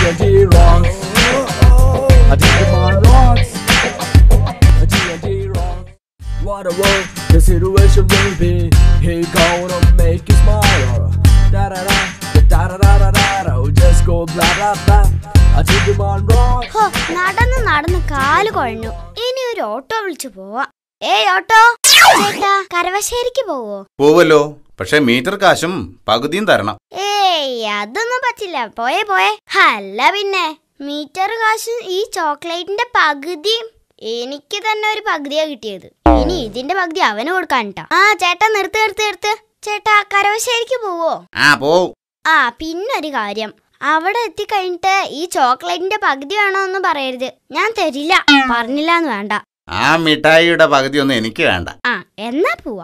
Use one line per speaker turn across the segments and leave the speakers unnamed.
TNT rocks. A Digimon rocks. A TNT rocks. What a world the situation will be. He gonna make you smile. Da da da da da da da da da. Just go blah blah blah. A Digimon rocks.
ഹോ നടന്ന് നടന്ന് കാല് കുഴഞ്ഞു ഇനി ഒരു auto വിളിച്ചു പോവാ ഏയ് ഓട്ടോ ചേട്ടാ കരവശ്ശേരിക്ക് പോവോ
പോവല്ലോ പക്ഷെ മീറ്റർ കാശും പകുതിയും തരണം
ഏയ് അതൊന്നും പറ്റില്ല പോയേ പോയേ അല്ല പിന്നെ മീറ്റർ കാശും ഈ ചോക്ലേറ്റിന്റെ പകുതിയും എനിക്ക് തന്നെ ഒരു പകുതിയാ കിട്ടിയത് ഇനി ഇതിന്റെ പകുതി അവന് കൊടുക്കാനിട്ടാ ആ ചേട്ടാ നിർത്ത് നിർത്ത് നിർത്ത് ചേട്ടാ കരവശ്ശേരിക്ക് പോവോ
ആ പോവും
ആ പിന്നൊരു കാര്യം അവിടെ എത്തിക്കഴിഞ്ഞിട്ട് ഈ ചോക്ലേറ്റിന്റെ പകുതി വേണോ എന്ന് പറയരുത് ഞാൻ തരില്ല പറഞ്ഞില്ല എന്ന് വേണ്ട
ആ മിഠായിയുടെ പകുതി ഒന്നും എനിക്ക് വേണ്ട
ആ എന്നാ പോവാ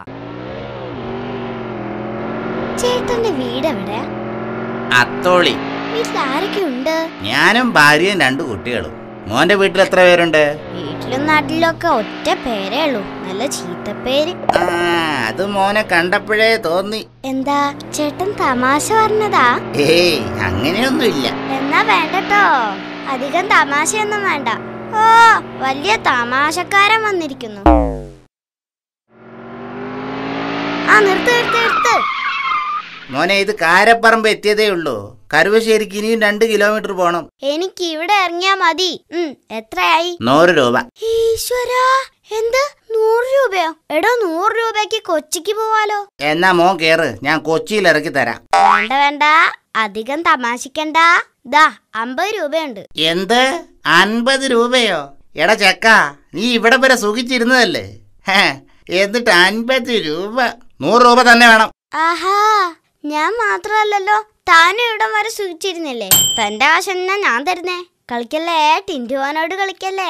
ചേട്ടന്റെ വീട് എവിടെ
അത്തോളി
വീട്ടിൽ ആരൊക്കെ ഉണ്ട്
ഞാനും ഭാര്യയും രണ്ടു കുട്ടികളും മോന്റെ വീട്ടിൽ എത്ര പേരുണ്ട്
വീട്ടിലും നാട്ടിലും ഒക്കെ ഒറ്റ പേരേ ഉള്ളൂ നല്ല ചീത്തപ്പേര്
ആ അത് മോനെ കണ്ടപ്പോഴേ തോന്നി
എന്താ ചേട്ടൻ തമാശ പറഞ്ഞതാ
ഏയ് അങ്ങനെയൊന്നുമില്ല
എന്നാ വേണ്ടട്ടോ അധികം തമാശയൊന്നും വേണ്ട ഓ വലിയ തമാശക്കാരൻ വന്നിരിക്കുന്നു ആ നിർത്ത് നിർത്ത് നിർത്ത്
മോനെ ഇത് കാരപ്പറമ്പ് എത്തിയതേ ഉള്ളൂ കരുവശ്ശേരിക്ക് ഇനിയും രണ്ട് കിലോമീറ്റർ പോണം
എനിക്ക് ഇവിടെ ഇറങ്ങിയാ മതി ഉം എത്രയായി
നൂറ് രൂപ
ഈശ്വരാ എന്ത് നൂറ് രൂപയോ എടോ നൂറ് രൂപയ്ക്ക് കൊച്ചിക്ക് പോവാലോ
എന്നാ മോൻ കേറ് ഞാൻ കൊച്ചിയിൽ ഇറക്കി തരാം
വേണ്ട വേണ്ട അധികം തമാശിക്കണ്ട ദാ അമ്പത് രൂപയുണ്ട്
എന്ത് അൻപത് രൂപയോ എടാ ചെക്ക നീ ഇവിടെ വരെ സുഖിച്ചിരുന്നതല്ലേ ഹേ, എന്നിട്ട് അൻപത് രൂപ നൂറ് രൂപ തന്നെ വേണം
ആഹാ ഞാൻ മാത്രമല്ലല്ലോ താനും ഇവിടം വരെ സൂചിച്ചിരുന്നില്ലേ തന്റെ കാശ് എന്നാ ഞാൻ തരുന്നേ കളിക്കല്ലേ ടിൻറ്റുവാനോട് കളിക്കല്ലേ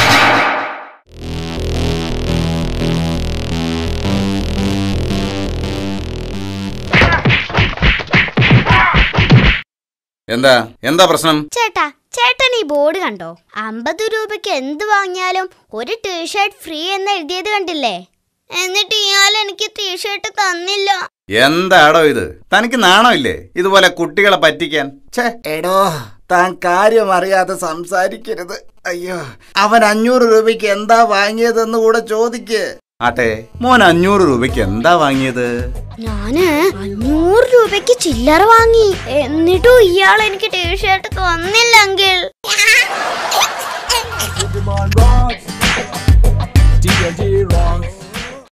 എന്താ എന്താ പ്രശ്നം
ചേട്ടാ ചേട്ടൻ ഈ ബോർഡ് കണ്ടോ അമ്പത് രൂപയ്ക്ക് എന്ത് വാങ്ങിയാലും ഒരു ടീഷർട്ട് ഫ്രീ എന്ന് എഴുതിയത് കണ്ടില്ലേ എന്നിട്ട് ഇയാൾ എനിക്ക് ടീഷർട്ട് തന്നില്ല
എന്താടോ ഇത് തനിക്ക് നാണോ ഇല്ലേ ഇതുപോലെ കുട്ടികളെ പറ്റിക്കാൻ ഛേ എടോ താൻ കാര്യം അറിയാതെ സംസാരിക്കരുത് അയ്യോ അവൻ അഞ്ഞൂറ് രൂപയ്ക്ക് എന്താ വാങ്ങിയതെന്ന് കൂടെ ചോദിക്ക് ആട്ടെ മോൻ അഞ്ഞൂറ് രൂപയ്ക്ക് എന്താ വാങ്ങിയത്
ഞാന് അഞ്ഞൂറ് രൂപയ്ക്ക് ചില്ലറ വാങ്ങി എന്നിട്ടും ഇയാൾ എനിക്ക് ടീഷർട്ട് തന്നില്ലെങ്കിൽ
Digimon rocks. TNT rocks.